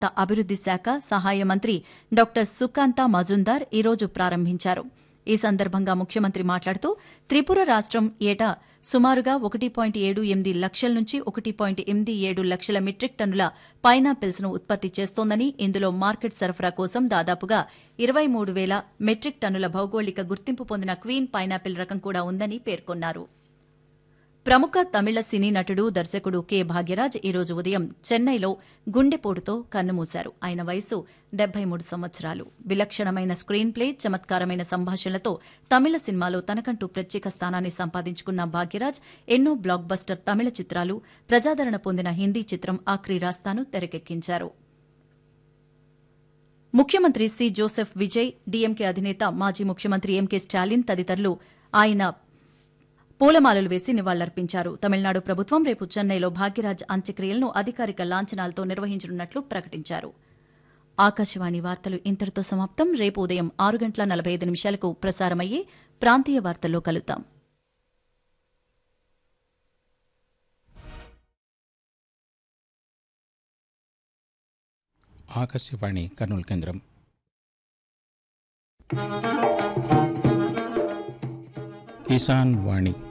అభివృద్ది శాఖ సహాయ మంత్రి డాక్టర్ సుకాంత మజుందార్ ఈరోజు ప్రారంభించారు ఈ సందర్భంగా ముఖ్యమంత్రి మాట్లాడుతూ త్రిపుర రాష్టం ఏటా సుమారుగా ఒకటి పాయింట్ ఏడు ఎనిమిది లక్షల నుంచి ఒకటి పాయింట్ ఎనిమిది ఏడు లక్షల మెట్రిక్ టన్నుల పైనాపిల్స్ ను ఉత్పత్తి చేస్తోందని ఇందులో మార్కెట్ సరఫరా కోసం దాదాపుగా ఇరవై మూడు వేల మెట్రిక్ టన్నుల భౌగోళిక గుర్తింపు పొందిన క్వీన్ పైనాపిల్ రకం కూడా ఉందని పేర్కొన్నారు ప్రముఖ తమిళ సినీ నటుడు దర్శకుడు కె భాగ్యరాజ్ ఈరోజు ఉదయం చెన్నైలో గుండెపోటుతో కన్నుమూశారు ఆయన వయసు డెబ్బై మూడు సంవత్సరాలు విలక్షణమైన స్క్రీన్ ప్లే చమత్కారమైన సంభాషణలతో తమిళ సినిమాలో తనకంటూ ప్రత్యేక స్థానాన్ని సంపాదించుకున్న భాగ్యరాజ్ ఎన్నో బ్లాక్ బస్టర్ తమిళ చిత్రాలు ప్రజాదరణ పొందిన హిందీ చిత్రం ఆఖరి రాస్తాను తెరకెక్కించారు ముఖ్యమంత్రి సి జోసెఫ్ విజయ్ డీఎంకే అధినేత మాజీ ముఖ్యమంత్రి ఎంకే స్టాలిన్ తదితరులు ఆయన పూలమాలలు వేసి నివాళులర్పించారు తమిళనాడు ప్రభుత్వం రేపు చెన్నైలో భాగ్యరాజ్ అంత్యక్రియలను అధికారిక లాంఛనాలతో నిర్వహించనున్నట్లు ప్రకటించారు ఆకాశవాణి వార్తలు ఇంతటితో సమాప్తం రేపు ఉదయం ఆరు గంటల నలభై ఐదు నిమిషాలకు ప్రసారమయ్యే ప్రాంతీయ వార్తల్లో కలుద్దాం ఆకాశవాణి కర్నూలు కేంద్రం కిసాన్ వాణి